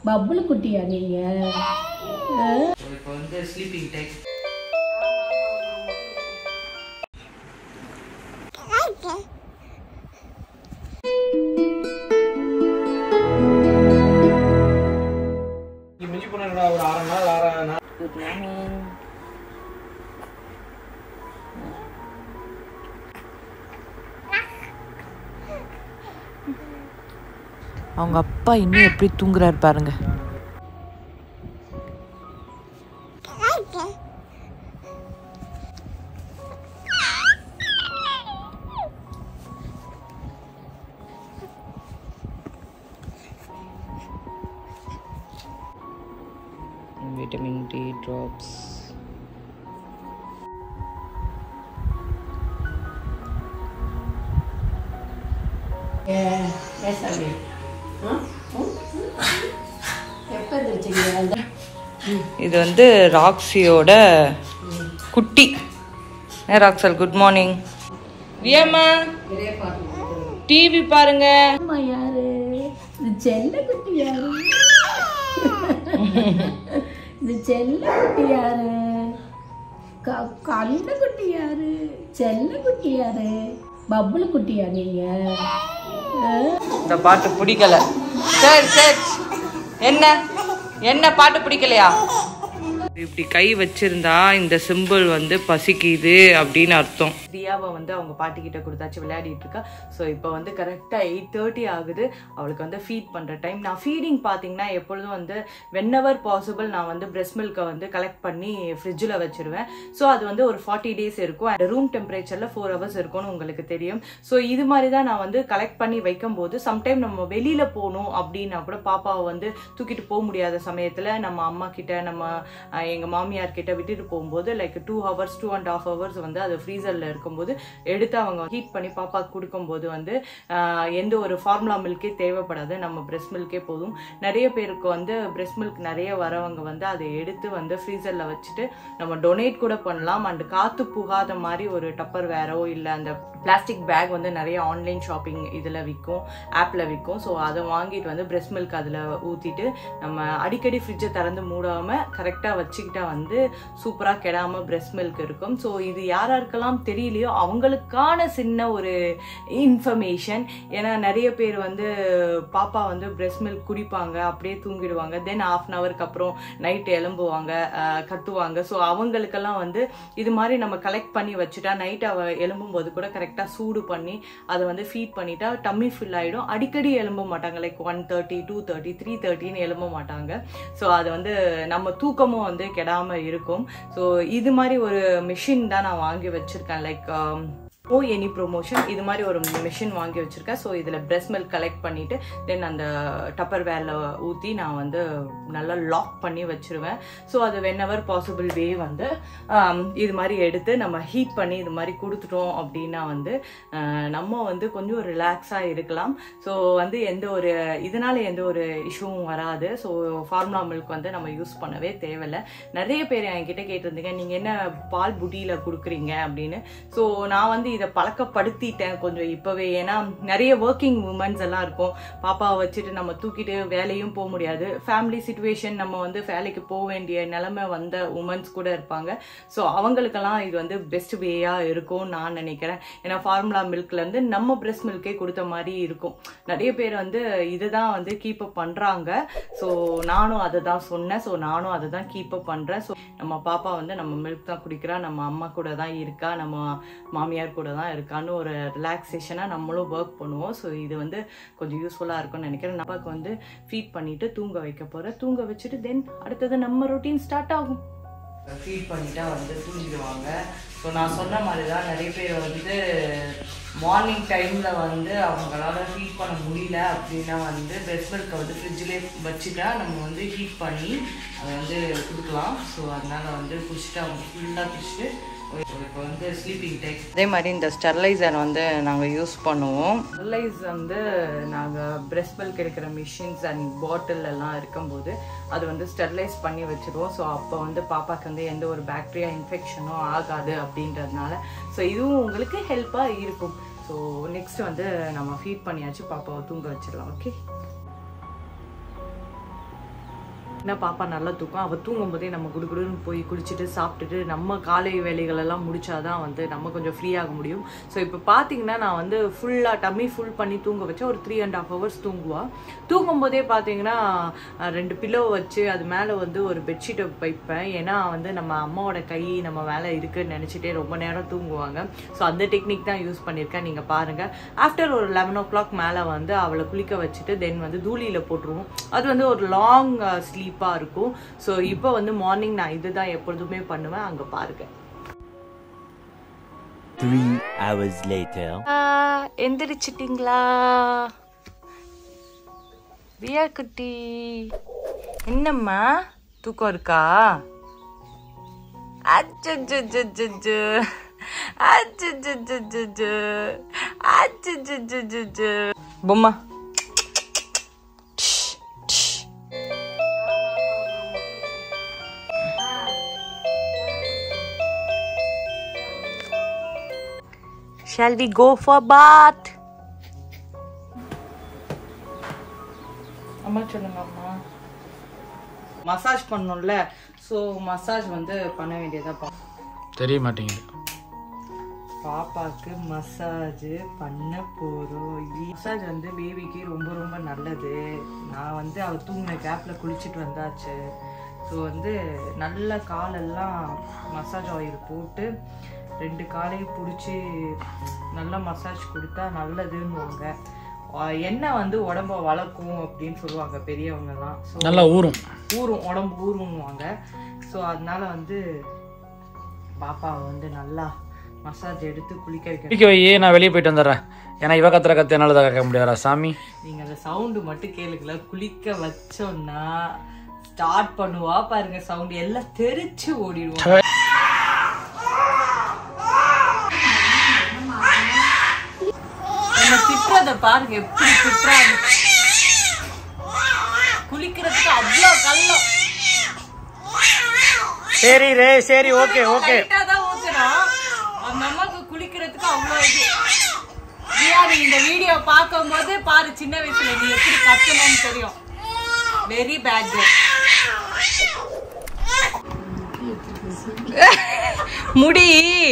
பப்புளு குட்டியா நீங்க ஆ? இப்போ வந்து ஸ்லீப்பிங் டைம் மிஞ்சி போனா ஒரு அரை நாள் அரை நாள் குட் மார்னிங் அவங்க அப்பா இன்னும் எப்படி தூங்குறாரு பாருங்க விட்டமின் டி ட்ராப்ஸ் எஸ் அப்படி எப்போ தெரிச்சுங்க இது வந்து ராக்ஸியோட குட்டி ஏ ராக்ஸல் குட் மார்னிங் வியம்மா டிவி பாருங்க அம்மா யாரு இது செல்ல குட்டி யாரு இது செல்ல குட்டி யாரு க- கண்ண குட்டி யாரு செல்ல குட்டி யாரு பப்புளு குட்டியா நீங்க ஆ? இந்த பாட்டு பிடிக்கல சரி சரி என்ன என்ன பாட்டு பிடிக்கலையா இப்படி கை வச்சிருந்தா இந்த சிம்பிள் வந்து பசிக்குது அப்படின்னு அர்த்தம் தியாவை வந்து அவங்க பாட்டி கிட்ட கொடுத்தாச்சு விளையாடிட்டு இருக்கா ஸோ இப்போ வந்து கரெக்டாக எயிட் தேர்ட்டி ஆகுது அவளுக்கு வந்து ஃபீட் பண்ணுற டைம் நான் ஃபீடிங் பார்த்தீங்கன்னா எப்பொழுதும் வந்து வென்னவர் பாசிபிள் நான் வந்து பிரெஸ்ட் மில்கை வந்து கலெக்ட் பண்ணி ஃப்ரிட்ஜில் வச்சிருவேன் ஸோ அது வந்து ஒரு ஃபார்ட்டி டேஸ் இருக்கும் அண்ட் ரூம் டெம்பரேச்சரில் ஃபோர் ஹவர்ஸ் இருக்கும்னு உங்களுக்கு தெரியும் ஸோ இது மாதிரி தான் நான் வந்து கலெக்ட் பண்ணி வைக்கும்போது சம்டைம் நம்ம வெளியில் போகணும் அப்படின்னா கூட பாப்பாவை வந்து தூக்கிட்டு போக முடியாத சமயத்தில் நம்ம அம்மா கிட்ட நம்ம அஹ், எங்க மாமியார் கிட்ட விட்டுட்டு போகும்போது like two hours two and half hours வந்து அது ஃப்ரீசரில் இருக்கும்போது எடுத்து அவங்க ஹீட் பண்ணி பாப்பாக்கு கொடுக்கும்போது வந்து ஆஹ், எந்த ஒரு ஃபார்முலா மில்கே தேவைப்படாது நம்ம பிரெஸ்ட் மில்கே போதும் நிறைய பேருக்கு வந்து பிரெஸ்ட் மில்க் நிறைய வரவங்க வந்து அதை எடுத்து வந்து ஃப்ரீசரில் வச்சுட்டு நம்ம டொனேட் கூட பண்ணலாம் அண்ட் காத்து புகாத மாதிரி ஒரு டப்பர் வேறோ இல்லை அந்த பிளாஸ்டிக் பேக் வந்து நிறைய ஆன்லைன் ஷாப்பிங் இதில் விற்கும் ஆப்பில் விற்கும் ஸோ அதை வாங்கிட்டு வந்து பிரெஸ்ட் மில்க் அதில் ஊற்றிட்டு நம்ம அடிக்கடி ஃப்ரிட்ஜை திறந்து மூடாமல் கரெக்டாக வச்சுக்கிட்டா வந்து சூப்பராக கெடாமல் பிரெஸ்ட் மில்க் இருக்கும் ஸோ இது யாராருக்கெல்லாம் தெரியலையோ அவங்களுக்கான சின்ன ஒரு இன்ஃபர்மேஷன் ஏன்னா நிறைய பேர் வந்து பாப்பா வந்து பிரெஸ்ட் மில்க் குடிப்பாங்க அப்படியே தூங்கிடுவாங்க தென் ஆஃப் அன் ஹவருக்கு அப்புறம் நைட் எலும்புவாங்க அஹ், கத்துவாங்க ஸோ அவங்களுக்கெல்லாம் வந்து இது மாதிரி நம்ம கலெக்ட் பண்ணி வச்சுட்டா நைட் அவ எலும்பும் போது கூட கரெக்டாக சூடு பண்ணி அதை வந்து ஃபீட் பண்ணிட்டா டம்மி ஃபில் ஆகிடும் அடிக்கடி எலும்ப மாட்டாங்க like one thirty two thirty three தேர்ட்டின்னு எலும்ப மாட்டாங்க ஸோ அது வந்து நம்ம தூக்கமும் வந்து கெடாம இருக்கும் ஸோ இது மாதிரி ஒரு மிஷின் தான் நான் வாங்கி வச்சிருக்கேன் லைக் ஓ எனி ப்ரொமோஷன் இது மாதிரி ஒரு மிஷின் வாங்கி வச்சிருக்கேன் ஸோ இதில் பிரெஸ்ட் மில்க் கலெக்ட் பண்ணிட்டு தென் அந்த டப்பர் வேரில் ஊற்றி நான் வந்து நல்லா லாக் பண்ணி வச்சிருவேன் ஸோ அது வென் எவர் பாசிபிள் வே வந்து ஆம், இது மாதிரி எடுத்து நம்ம ஹீட் பண்ணி இது மாதிரி கொடுத்துட்டோம் அப்படின்னா வந்து ஆஹ், நம்ம வந்து கொஞ்சம் ரிலாக்ஸாக இருக்கலாம் ஸோ வந்து எந்த ஒரு இதனால எந்த ஒரு இஷ்யூவும் வராது ஸோ ஃபார்முலா மில்க் வந்து நம்ம யூஸ் பண்ணவே தேவையில்ல நிறைய பேர் என்கிட்ட கேட்டிருந்தீங்க நீங்கள் என்ன பால் புட்டியில் கொடுக்குறீங்க அப்படின்னு ஸோ நான் வந்து இதை பழக்கப்படுத்திட்டேன் கொஞ்சம் இப்போவே ஏன்னா நிறைய ஒர்க்கிங் உமன்ஸ் எல்லாம் இருக்கும் பாப்பாவை வச்சுட்டு நம்ம தூக்கிட்டு வேலையும் போக முடியாது ஃபேமிலி சுச்சுவேஷன் நம்ம வந்து வேலைக்கு போக வேண்டிய நிலைமை வந்த உமன்ஸ் கூட இருப்பாங்க ஸோ அவங்களுக்கெல்லாம் இது வந்து பெஸ்ட் வேயாக இருக்கும்னு நான் நினைக்கிறேன் ஏன்னா ஃபார்முலா மில்க்லேருந்து நம்ம பிரெஸ்ட் மில்கே கொடுத்த மாதிரி இருக்கும் நிறைய பேர் வந்து இதுதான் வந்து கீப் அப் பண்ணுறாங்க ஸோ நானும் அதை தான் சொன்னேன் ஸோ நானும் அதை தான் கீப் அப் பண்ணுறேன் ஸோ நம்ம பாப்பா வந்து நம்ம மில்க் தான் குடிக்கிறா நம்ம அம்மா கூட தான் இருக்கா நம்ம மாமியார் கூட தான் இருக்கான்னு ஒரு ரிலாக்ஸேஷனாக நம்மளும் ஒர்க் பண்ணுவோம் ஸோ இது வந்து கொஞ்சம் யூஸ்ஃபுல்லாக இருக்கும்னு நினைக்கிறேன் அப்பாவுக்கு வந்து ஃபீட் பண்ணிட்டு தூங்க வைக்க போகிறேன் தூங்க வச்சுட்டு தென் அடுத்தது நம்ம ரொட்டீன் ஸ்டார்ட் ஆகும் ஃபீட் பண்ணிட்டா வந்து தூங்கிடுவாங்க ஸோ நான் சொன்ன மாதிரி தான் நிறைய பேர் வந்து மார்னிங் டைமில் வந்து அவங்களால ஹீட் பண்ண முடியல அப்படின்னா வந்து பிரெஸ்ட் மில்கை வந்து ஃப்ரிட்ஜிலே வச்சுட்டா நம்ம வந்து ஹீட் பண்ணி அதை வந்து கொடுக்கலாம் ஸோ அதனால வந்து குடிச்சிட்டு அவங்க ஃபுல்லாக குடிச்சிட்டு இப்போ வந்து ஸ்லீப்பிங் டைம் அதே மாதிரி இந்த ஸ்டெர்லைசர் வந்து நாங்கள் யூஸ் பண்ணுவோம் ஸ்டெர்லைஸ் வந்து நாங்கள் பிரெஸ்ட் மில்க் எடுக்கிற மிஷின்ஸ் அண்ட் பாட்டில் எல்லாம் இருக்கும்போது அது வந்து ஸ்டெர்லைஸ் பண்ணி வச்சிருவோம் ஸோ அப்போ வந்து பாப்பாக்கு வந்து எந்த ஒரு பாக்டீரியா இன்ஃபெக்ஷனும் ஆகாது அப்படின்றதுனால ஸோ இதுவும் உங்களுக்கு ஹெல்ப்பாக இருக்கும் ஸோ நெக்ஸ்ட் வந்து நம்ம ஃபீட் பண்ணியாச்சு பாப்பாவை தூங்க வச்சிடலாம் ஓகே என்ன பாப்பா நல்லா தூக்கம் அவள் தூங்கும் போதே நம்ம குடுகுடுன்னு போய் குளிச்சுட்டு சாப்பிட்டுட்டு நம்ம காலை வேலைகள் எல்லாம் முடிச்சாதான் வந்து நம்ம கொஞ்சம் ஃப்ரீ ஆக முடியும் ஸோ இப்போ பார்த்தீங்கன்னா நான் வந்து ஃபுல்லாக டம்மி ஃபுல் பண்ணி தூங்க வச்சா ஒரு த்ரீ அண்ட் ஹாஃப் ஹவர்ஸ் தூங்குவா தூங்கும் போதே பார்த்தீங்கன்னா அஹ், ரெண்டு பில்லோ வச்சு அது மேலே வந்து ஒரு பெட்ஷீட்டை வைப்பேன் ஏன்னா வந்து நம்ம அம்மாவோட கை நம்ம மேலே இருக்குன்னு நினச்சிட்டே ரொம்ப நேரம் தூங்குவாங்க ஸோ அந்த டெக்னிக் தான் யூஸ் பண்ணியிருக்கேன் நீங்கள் பாருங்கள் ஆஃப்டர் ஒரு லெவன் ஓ கிளாக் மேலே வந்து அவளை குளிக்க வச்சுட்டு தென் வந்து தூளியில் போட்டுருவோம் அது வந்து ஒரு லாங் ஸ்லீப்பாக இருக்கும் ஸோ இப்போ வந்து மார்னிங் நான் இதுதான் எப்பொழுதுமே பண்ணுவேன் அங்கே பாருங்க Three hours later. எந்திரிச்சிட்டிங்களா வியா குட்டி என்னம்மா தூக்கம் இருக்கா அச்சச்சச்சச்சச்சு. அச்சச்சச்சச்சச்சு. அச்சச்சச்சச்சச்சு. பொம்மா Shall we go for bath? அம்மா சொல்லுங்க அம்மா மசாஜ் பண்ணோம்ல ஸோ மசாஜ் வந்து பண்ண வேண்டியதா தெரிய மாட்டேங்குது பாப்பாக்கு மசாஜ் பண்ண போறோம் மசாஜ் வந்து பேபிக்கு ரொம்ப ரொம்ப நல்லது நான் வந்து அவ தூங்கின கேப்ல குளிச்சுட்டு வந்தாச்சு ஸோ வந்து நல்ல காலெல்லாம் மசாஜ் ஆயில் போட்டு ரெண்டு காலையும் பிடிச்சி நல்லா மசாஜ் கொடுத்தா நல்லதுன்னுவாங்க ஆஹ் எண்ணெய் வந்து உடம்ப வளர்க்கும் அப்படின்னு சொல்லுவாங்க பெரியவங்கலாம் ஸோ நல்லா ஊறும் ஊறும் உடம்பு ஊறும்னுவாங்க ஸோ அதனால வந்து பாப்பாவை வந்து நல்லா மசாஜ் எடுத்து குளிக்க வைக்கணும் குளிக்க வையே நான் வெளியே போயிட்டு வந்துடுறேன் ஏன்னா இவ கத்துற கத்து என்னால தான் கேட்க முடியாதா சாமி நீங்க அந்த சவுண்டு மட்டும் கேளுங்கள குளிக்க வச்சோம்னா ஸ்டார்ட் பண்ணுவா பாருங்க சவுண்ட் எல்லாம் தெரிச்சு ஓடிடுவோம் நம்ம திட்டுறத பாருங்க எப்படி திட்டுறாங்க குளிக்கிறதுக்கு அவ்வளோ கள்ளம் சரி ரே சரி ஓகே ஓகே லைட்டா தான் ஊத்துறோம் அந்த அம்மாக்கு குளிக்கிறதுக்கு அவ்வளோ இது பிரியா நீ இந்த வீடியோ பார்க்கும்போது பாரு சின்ன வயசுல நீ எப்படி கத்தணும்னு தெரியும் வெரி பேட் முடி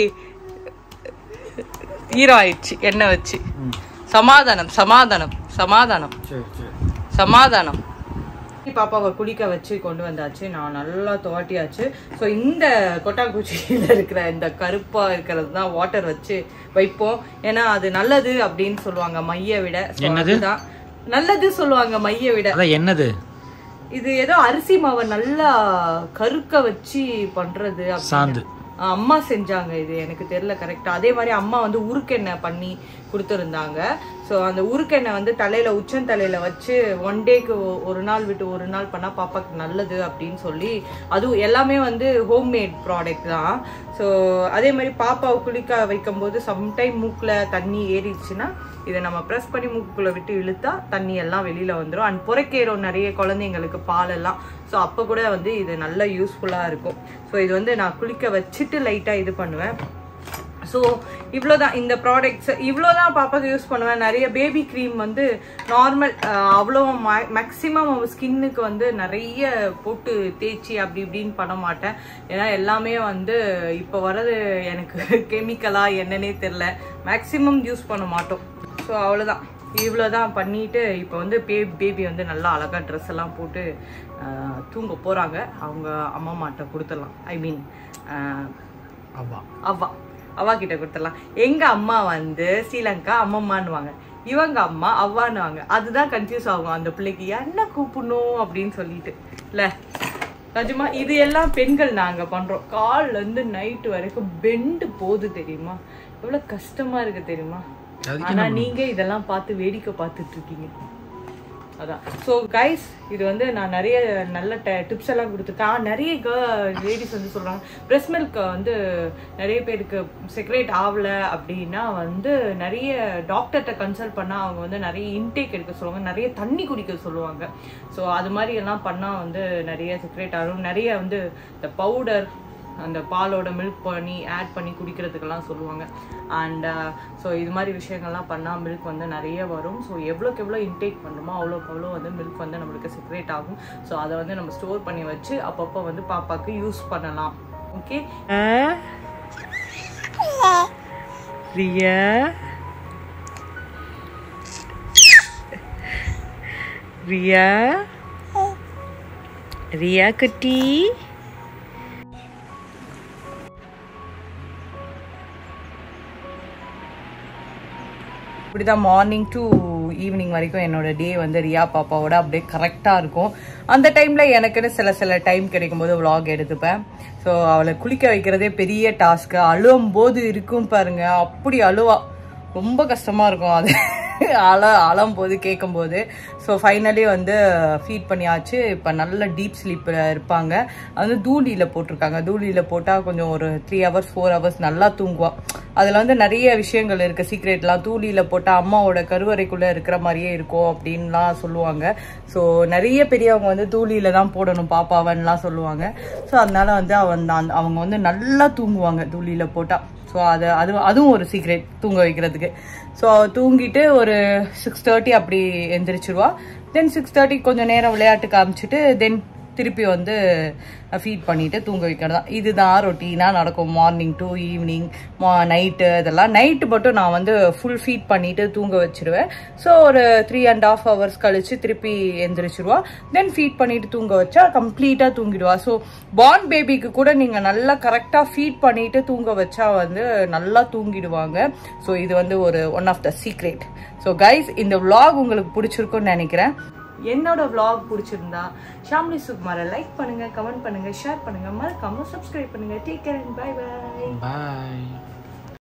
ஈரம் ஆயிடுச்சு எண்ணெய் வச்சு சமாதானம் சமாதானம் சமாதானம் சரி சரி சமாதானம் பாப்பாவை குளிக்க வச்சு கொண்டு வந்தாச்சு நான் நல்லா துவாட்டியாச்சு ஸோ இந்த கொட்டாங்குச்சியில் இருக்கிற இந்த கருப்பா இருக்கிறது தான் வாட்டர் வச்சு வைப்போம் ஏன்னா அது நல்லது அப்படின்னு சொல்லுவாங்க மைய விட So என்னது? அதுதான் நல்லது சொல்லுவாங்க மைய விட அதான் என்னது இது ஏதோ அரிசி மாவை நல்லா கருக்க வச்சு பண்றது அப்படின்னு. சாந்து. ஆ, அம்மா செஞ்சாங்க இது எனக்கு தெரியல கரெக்டா அதே மாதிரி அம்மா வந்து உருக்கெண்ணெய் பண்ணி கொடுத்துருந்தாங்க ஸோ அந்த உருக்கெண்ணெய் வந்து தலையில உச்சந்தலையில வச்சு ஒன் டேக்கு ஒரு நாள் விட்டு ஒரு நாள் பண்ணா பாப்பாக்கு நல்லது அப்படின்னு சொல்லி அதுவும் எல்லாமே வந்து ஹோம்மேட் ப்ராடக்ட் தான் ஸோ அதே மாதிரி பாப்பாவை குளிக்க வைக்கும்போது சம்டைம் மூக்குல தண்ணி ஏறிடுச்சுன்னா இதை நம்ம ப்ரெஸ் பண்ணி மூக்குக்குள்ள விட்டு இழுத்தா தண்ணி எல்லாம் வெளியில வந்துடும் அண்ட் புறக்கேறும் நிறைய குழந்தைங்களுக்கு பால் எல்லாம் ஸோ அப்போ கூட வந்து இது நல்ல யூஸ்ஃபுல்லாக இருக்கும் ஸோ இது வந்து நான் குளிக்க வச்சுட்டு லைட்டாக இது பண்ணுவேன் ஸோ இவ்வளோதான் இந்த ப்ராடக்ட்ஸ் இவ்வளோதான் பாப்பாக்கு யூஸ் பண்ணுவேன் நிறைய பேபி க்ரீம் வந்து நார்மல் அவ்வளோ மேக்ஸிமம் அவள் ஸ்கின்னுக்கு வந்து நிறைய போட்டு தேய்ச்சி அப்படி இப்படின்னு பண்ண மாட்டேன் ஏன்னா எல்லாமே வந்து இப்போ வர்றது எனக்கு கெமிக்கலா என்னன்னே தெரில மேக்ஸிமம் யூஸ் பண்ண மாட்டோம் ஸோ அவ்வளோதான் இவ்வளோதான் பண்ணிட்டு இப்போ வந்து பே பேபி வந்து நல்லா அழகாக ட்ரெஸ் எல்லாம் போட்டு ஆஹ், தூங்க போகிறாங்க அவங்க அம்மா மாட்ட கொடுத்துடலாம் ஐ மீன் ஆமா அவ்வா அவ்வா கிட்ட கொடுத்துடலாம் எங்க அம்மா வந்து ஸ்ரீலங்கா அம்மம்மான்னுவாங்க இவங்க அம்மா அவ்வான்னுவாங்க அதுதான் கன்ஃபியூஸ் ஆகும் அந்த பிள்ளைக்கு என்ன கூப்பிடணும் அப்படின்னு சொல்லிட்டு இல்ல நிஜமா இது எல்லாம் பெண்கள் நாங்க பண்றோம் கால்ல இருந்து நைட் வரைக்கும் பெண்டு போகுது தெரியுமா எவ்வளவு கஷ்டமா இருக்கு தெரியுமா அதுக்கு ஆனா நீங்க இதெல்லாம் பார்த்து வேடிக்கை பார்த்துட்டு இருக்கீங்க அதான் ஸோ கைஸ் இது வந்து நான் நிறைய நல்ல டிப்ஸ் எல்லாம் கொடுத்துருக்கேன் ஆ, நிறைய லேடிஸ் வந்து சொல்றாங்க பிரஸ்ட் மில்க் வந்து நிறைய பேருக்கு செக்ரேட் ஆகல அப்படின்னா வந்து நிறைய டாக்டர்கிட்ட கன்சல்ட் பண்ணா அவங்க வந்து நிறைய இன்டேக் எடுக்க சொல்லுவாங்க நிறைய தண்ணி குடிக்க சொல்லுவாங்க ஸோ அது மாதிரி எல்லாம் பண்ணா வந்து நிறைய செக்ரேட் ஆகும் நிறைய வந்து இந்த பவுடர் அந்த பாலோட மில்க் பண்ணி ஆட் பண்ணி குடிக்கிறதுக்கெல்லாம் சொல்லுவாங்க அண்ட் ஸோ இது மாதிரி விஷயங்கள்லாம் பண்ணால் மில்க் வந்து நிறைய வரும் ஸோ எவ்வளோக்கு எவ்வளோ இன்டேக் பண்ணுமோ அவ்வளோக்கு அவ்வளோ வந்து மில்க் வந்து நம்மளுக்கு செக்ரேட் ஆகும் ஸோ அதை வந்து நம்ம ஸ்டோர் பண்ணி வச்சு அப்பப்போ வந்து பாப்பாவுக்கு யூஸ் பண்ணலாம் ஓகே ரியா ரியா ரியா குட்டி இப்படிதான் மார்னிங் டு ஈவினிங் வரைக்கும் என்னோட டே வந்து ரியா பாப்பாவோட அப்படியே கரெக்டாக இருக்கும் அந்த டைமில் எனக்குன்னு சில சில டைம் கிடைக்கும் போது vlog எடுத்துப்பேன் ஸோ அவளை குளிக்க வைக்கிறதே பெரிய டாஸ்க்கு அழுவும் போது இருக்கும் பாருங்க அப்படி அழுவா ரொம்ப கஷ்டமாக இருக்கும் அது அழ அழும் போது கேட்கும்போது ஸோ ஃபைனலி வந்து ஃபீட் பண்ணியாச்சு இப்போ நல்ல டீப் ஸ்லீப்பில் இருப்பாங்க அது வந்து தூளியில் போட்டிருக்காங்க தூளியில் போட்டால் கொஞ்சம் ஒரு த்ரீ ஹவர்ஸ் ஃபோர் ஹவர்ஸ் நல்லா தூங்குவா அதில் வந்து நிறைய விஷயங்கள் இருக்குது சீக்ரெட்லாம் தூளியில் போட்டால் அம்மாவோட கருவறைக்குள்ளே இருக்கிற மாதிரியே இருக்கும் அப்படின்லாம் சொல்லுவாங்க ஸோ நிறைய பெரியவங்க வந்து தூளியில் தான் போடணும் பாப்பாவன்லாம் சொல்லுவாங்க ஸோ அதனால வந்து அவன் அந்த- அவங்க வந்து நல்லா தூங்குவாங்க தூளியில் போட்டால் ஸோ அது அது அதுவும் ஒரு சீக்ரெட் தூங்க வைக்கிறதுக்கு ஸோ தூங்கிட்டு ஒரு சிக்ஸ் தேர்ட்டி அப்படி எந்திரிச்சிருவா தென் சிக்ஸ் தேர்ட்டி கொஞ்சம் நேரம் விளையாட்டு காமிச்சிட்டு தென் திருப்பி வந்து ஃபீட் பண்ணிட்டு தூங்க வைக்கிறதா இதுதான் ரொட்டீனாக நடக்கும் மார்னிங் டு ஈவினிங் நைட்டு இதெல்லாம் நைட்டு மட்டும் நான் வந்து ஃபுல் ஃபீட் பண்ணிட்டு தூங்க வச்சிருவேன் ஸோ ஒரு த்ரீ அண்ட் ஆஃப் ஹவர்ஸ் கழிச்சு திருப்பி எந்திரிச்சிருவா தென் ஃபீட் பண்ணிட்டு தூங்க வச்சா கம்ப்ளீட்டாக தூங்கிடுவா ஸோ பார்ன் பேபிக்கு கூட நீங்கள் நல்லா கரெக்டாக ஃபீட் பண்ணிட்டு தூங்க வச்சா வந்து நல்லா தூங்கிடுவாங்க ஸோ இது வந்து ஒரு one of the secret so guys இந்த vlog உங்களுக்கு பிடிச்சிருக்கும்னு நினைக்கிறேன் என்னோட vlog பிடிச்சிருந்தா ஷாம்லி சுகுமாரை லைக் பண்ணுங்க கமெண்ட் பண்ணுங்க ஷேர் பண்ணுங்க மறக்காம சப்ஸ்கிரைப் பண்ணுங்க டேக் கேர் பை பை பாய்